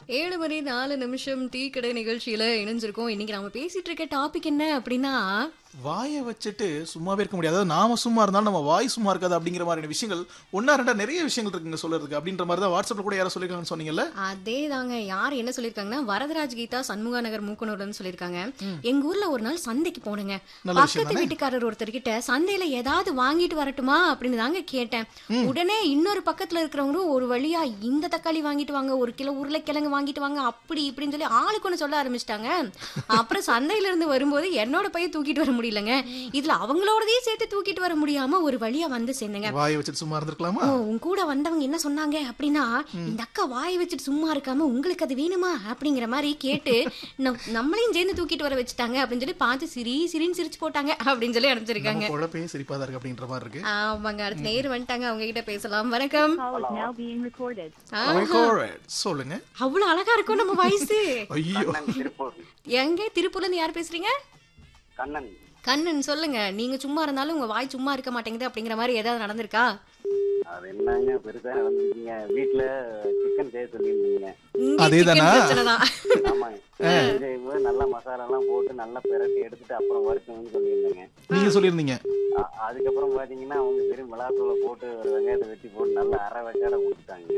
ஏழு மணி நாலு நிமிஷம் டீ கடை நிகழ்ச்சியில இணைஞ்சிருக்கோம் இன்னைக்கு நாம பேசிட்டு இருக்க டாபிக் என்ன அப்படின்னா வாயை வச்சுட்டு சும்மாவே இருக்க முடியாது அதாவது நாம சும்மா இருந்தாலும் நம்ம வாய் சும்மா இருக்காது அப்படிங்கிற மாதிரியான விஷயங்கள் ஒன்னா ரெண்டா நிறைய விஷயங்கள் இருக்குங்க சொல்றதுக்கு அப்படின்ற மாதிரி தான் வாட்ஸ்அப்ல கூட யாரோ சொல்லிருக்காங்கன்னு சொன்னீங்கல்ல அதே தாங்க யார் என்ன சொல்லிருக்காங்கன்னா வரதராஜ் கீதா சண்முகா நகர் மூக்கனூர்னு சொல்லிருக்காங்க எங்க ஊர்ல ஒரு நாள் சந்தைக்கு போனேங்க நல்ல விஷயம் பக்கத்து வீட்டுக்காரர் ஒருத்தர் கிட்ட சந்தையில ஏதாவது வாங்கிட்டு வரட்டுமா அப்படின்னு தாங்க கேட்டேன் உடனே இன்னொரு பக்கத்துல இருக்கிறவங்களும் ஒரு வழியா இந்த தக்காளி வாங்கிட்டு வாங்க ஒரு கிலோ உருளைக்கிழங்கு வாங்கிட்டு வாங்க அப்படி இப்படின்னு சொல்லி ஆளுக்கு ஒண்ணு சொல்ல ஆரம்பிச்சிட்டாங்க அப்புறம் சந்தையில இருந்து வரும்போது என்னோட பைய தூக்கிட்டு வர முடியலங்க இதுல அவங்களோடதையும் சேர்த்து தூக்கிட்டு வர முடியாம ஒரு வழியா வந்து சேர்ந்தேங்க வாயை வச்சுட்டு சும்மா இருந்திருக்கலாமா ஓ, உன் கூட வந்தவங்க என்ன சொன்னாங்க அப்படின்னா இந்த அக்கா வாய் வச்சுட்டு சும்மா இருக்காம உங்களுக்கு அது வேணுமா அப்படிங்கிற மாதிரி கேட்டு நம்- நம்மளையும் சேர்ந்து தூக்கிட்டு வர வச்சுட்டாங்க அப்படின்னு சொல்லி பார்த்து சிரி சிரின்னு சிரிச்சு போட்டாங்க அப்படின்னு சொல்லி அனுப்பிச்சிருக்காங்க நம்ம குழப்பே சிரிப்பா தான் இருக்கு அப்படின்ற மாதிரி இருக்கு ஆமாங்க அடுத்து நேர் வந்துட்டாங்க அவங்க கிட்ட பேசலாம் வணக்கம் call is now being recorded. Alright, சொல்லுங்க அவ்வளவு அழகா இருக்கும் நம்ம வயசு ஐயோ கண்ணன் திருப்பூர் எங்க திருப்பூர்ல இருந்து யார் பேசுறீங்க கண்ணன் கண்ணன் சொல்லுங்க நீங்க சும்மா இருந்தாலும் உங்க வாய் சும்மா இருக்க மாட்டேங்குது அப்படிங்கிற மாதிரி ஏதாவது நடந்திருக்கா அது என்னங்க பெருசா நடந்துருக்கீங்க வீட்டுல சிக்கன் செய்ய சொல்லியிருந்தீங்க இங்கே அதேதானா? chicken பிரச்சனைதான். ஆமாங்க சிக்கன் செய்யும்போது நல்லா மசாலா எல்லாம் போட்டு நல்லா பிரட்டி எடுத்துட்டு அப்புறம் வறுக்கணும்னு சொல்லியிருந்தேங்க நீங்க சொல்லியிருந்தீங்க அ- அதுக்கப்புறம் பாத்தீங்கன்னா அவங்க வெறும் மிளகாத்தூளை போட்டு ஒரு வெங்காயத்தை வெட்டி போட்டு நல்லா அரை வெங்காட கொடுத்துட்டாங்க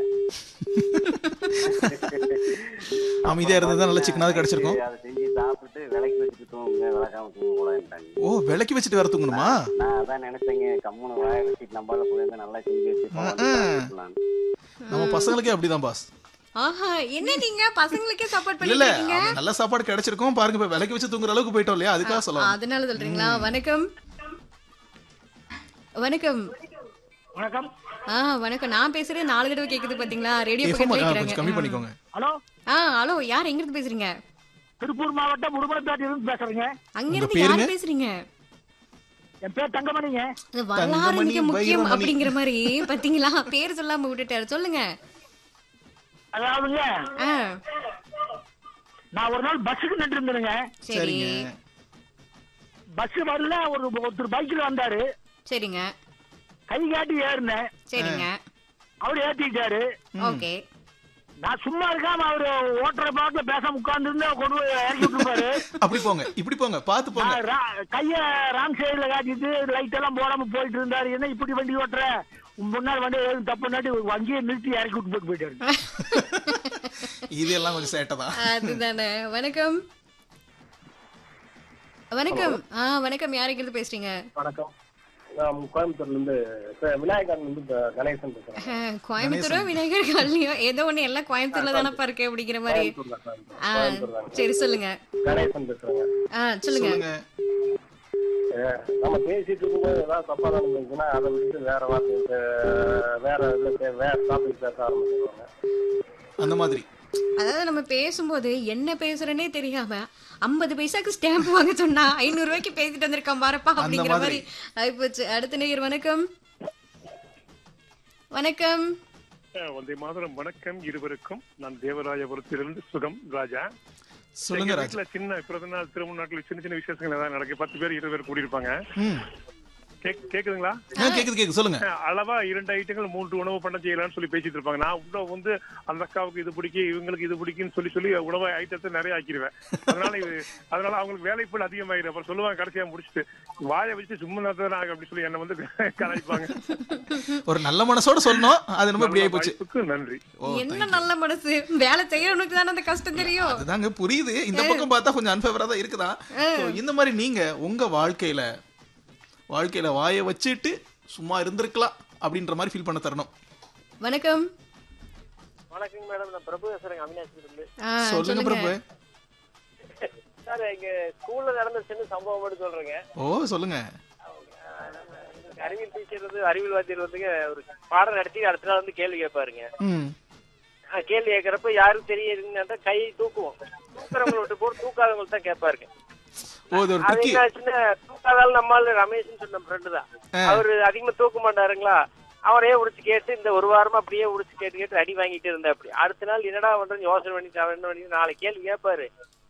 அமைதியா இருந்ததா நல்ல சிக்கனாவது கிடைச்சிருக்கும் அதை செஞ்சு சாப்பிட்டு விலைக்கு வச்சுட்டு தூங்குங்க விளக்காம தூங்க கூடாதுட்டாங்க ஓ விலைக்கு வச்சுட்டு வேற தூங்கணுமா நான் அதான் நினைச்சேங்க கம்முனு வாய வச்சுட்டு நம்மளால போய் நல்லா செஞ்சு வச்சு சாப்பிடலாம்னு. நம்ம பசங்களுக்கே அப்படிதான் பாஸ் ஆஹா என்ன நீங்க பசங்களுக்கே சப்போர்ட் இல்ல இல்ல பண்ணிட்டு இருக்கீங்க அவன் நல்ல சாப்பாடு கிடைச்சிருக்கும் பாருங்க இப்ப விலைக்கு வச்சு தூங்குற அளவுக்கு போயிட்டோம் இல்லையா அதுக்காக சொல்லலாம் அதனால சொல்றீங்களா வணக்கம் வணக்கம் வணக்கம் ஆ வணக்கம் நான் பேசுறேன் நாலு தடவை கேக்குது பாத்தீங்களா ரேடியோ எஃப்எம் பக்கத்துல கொஞ்சம் கம்மி வைக்கிறாங்க பண்ணிக்கோங்க ஹலோ ஆ ஹலோ யார் எங்க இருந்து பேசுறீங்க திருப்பூர் மாவட்டம் உடுமலைப்பேட்டையிலிருந்து பேசுறேங்க அங்க உங்க இருந்து பேருங்க? யார் பேசுறீங்க என் பேர் தங்கமணிங்க அது வரலாறு தங்கமணி, மிக முக்கியம் வைரமணி. அப்படிங்கிற மாதிரி பாத்தீங்களா பேர் சொல்லாம விட்டுட்டாரு சொல்லுங்க அதாவதுங்க ஆ நான் ஒரு நாள் பஸ்ஸுக்கு நின்று இருந்தேனுங்க சரி சரிங்க பஸ் வரல ஒரு ஒருத்தர் பைக்கில் வந்தாரு சரிங்க கை காட்டி ஏறினேன் சரிங்க அவர் ஏத்திட்டாரு ஓகே நான் சும்மா இருக்காம அவரு ஓட்டுற பாட்டுல பேசாம உட்கார்ந்து இருந்தா கொண்டு போய் இறக்கி விட்டுருப்பாரு அப்படி போங்க இப்படி போங்க பாத்து போங்க நான் ரா- கைய ராங் சைடுல காட்டிட்டு லைட் எல்லாம் போடாம போயிட்டு இருந்தாரு என்ன இப்படி வண்டி ஓட்டுற உன் முன்னாடி வண்டி எதுவும் தப்பு நாட்டி வங்கியை நிறுத்தி இறக்கி விட்டு போட்டு போயிட்டாரு இது எல்லாம் கொஞ்சம் சேட்டை தான் அதுதானே வணக்கம் வணக்கம் ஆ வணக்கம் யாருக்கிறது பேசுறீங்க வணக்கம் நான் கோயம்புத்தூர்ல இருந்து ச- விநாயகர்ல இருந்து இப்ப கணேசன் பேசுறேன் ஆ, கோயம்புத்தூரோ விநாயகர் காலனியோ ஏதோ ஒண்ணு எல்லாம் கோயம்புத்தூர்ல தானப்பா இருக்கு அப்படிங்கிற மாதிரி கோயம்புத்தூர் தான், கோயம்புத்தூர். ஆ கோயம்புத்தூர் தாங்க. சரி சொல்லுங்க கணேசன் பேசுறேங்க ஆ சொல்லுங்க சொல்லுங்க ஏ, நம்ம பேசிட்டு இருக்கும்போது ஏதாவது தப்பா நடந்துச்சுன்னா அதை விட்டுட்டு வேற வார்த்தை அஹ், வேற இதுல பே- வேற டாபிக் பேச ஆரம்பிச்சிருவாங்க அந்த மாதிரி அதாவது நம்ம பேசும்போது என்ன பேசுறேனே தெரியாம ஐம்பது பைசாக்கு ஸ்டாம்ப் வாங்க சொன்னா ஐநூறு ரூபாய்க்கு பேசிட்டு வந்திருக்கான் பாருப்பா அப்படிங்கிற மாதிரி ஆயிப்போச்சு அடுத்த நேயர் வணக்கம் வணக்கம் வந்தே மாதரம் வணக்கம் இருவருக்கும் நான் தேவராயபுரத்திலிருந்து சுகம் ராஜா சொல்லுங்க எங்க ராஜா வீட்டுல சின்ன பிறந்த நாள் திருமண நாட்கள் சின்ன சின்ன விசேஷங்கள் ஏதாவது நடக்கு பத்து பேர் இருபது பேர் கூடியிருப்பாங்க ம் கேக் கேக்குதுங்களா ஆ, கேக்குது கேக்குது சொல்லுங்க அஹ், அளவா இரண்டு ஐட்டங்கள் மூன்று உணவு பண்ண செய்யலாம்னு சொல்லி பேசிட்டு இருப்பாங்க நான் உள்ள வந்து அந்த அக்காவுக்கு இது பிடிக்கும் இவங்களுக்கு இது பிடிக்கும்னு சொல்லி சொல்லி உணவு ஐட்டத்தை நிறைய ஆக்கிடுவேன் அதனால இது அதனால அவங்களுக்கு வேலைப்பள் அதிகமாயிடும் அப்புறம் சொல்லுவாங்க கடைசியா முடிச்சுட்டு வாயை வச்சு சும்மா தான் அப்படி சொல்லி என்ன வந்து கலாய்ப்பாங்க ஒரு நல்ல மனசோட சொல்லணும் அது நம்ம இப்படி ஆயி போச்சு வாய்ப்புக்கு நன்றி ஓ என்ன நல்ல மனசு வேலை செய்யறவனுக்கு தானே அந்த கஷ்டம் தெரியும் அதுதாங்க புரியுது இந்த பக்கம் பார்த்தா கொஞ்சம் அன்பேவரா தான் இருக்குதா So, இந்த மாதிரி நீங்க உங்க வாழ்க்கையில வாழ்க்கையில வாயை வச்சுட்டு சும்மா இருந்திருக்கலாம் அப்படின்ற மாதிரி ஃபீல் பண்ண தரணும் வணக்கம் வணக்கம் மேடம் நான் பிரபு பேசுறேன் அவினாசி இருந்து ஆ, சொல்லுங்க சொல்லுங்க பிரபு சார் எங்க ஸ்கூல்ல நடந்த சின்ன சம்பவம் மட்டும் சொல்றேங்க ஓ சொல்லுங்க அறிவியல் டீச்சர் வந்து அறிவியல் வாத்தியர் வந்துங்க ஒரு பாடம் நடத்தி அடுத்த நாள் வந்து கேள்வி கேட்பாருங்க ம் ஆஹ் கேள்வி கேட்கறப்ப யாரும் தெரியுதுன்னு கை தூக்குவோம் தூக்குறவங்களை விட்டு போட்டு தூக்காதவங்கள்ட்ட தான் கேட்பாருங்க ஓ இது ஒரு அது ட்ரிக்கி என்ன ஆச்சுன்னா தூக்காதாலும் நம்மால ரமேஷ்னு சொன்ன ஃப்ரெண்டு தான் அவரு அதிகமா தூக்க மாட்டாருங்களா அவரே உடிச்சு கேட்டு இந்த ஒரு வாரமா அப்படியே உடிச்சு கேட்டு கேட்டு அடி வாங்கிட்டு இருந்தா அப்படி அடுத்த நாள் என்னடா பண்றேன்னு யோசனை பண்ணி என்ன பண்ணி நாளை கேள்வி கேட்பாரு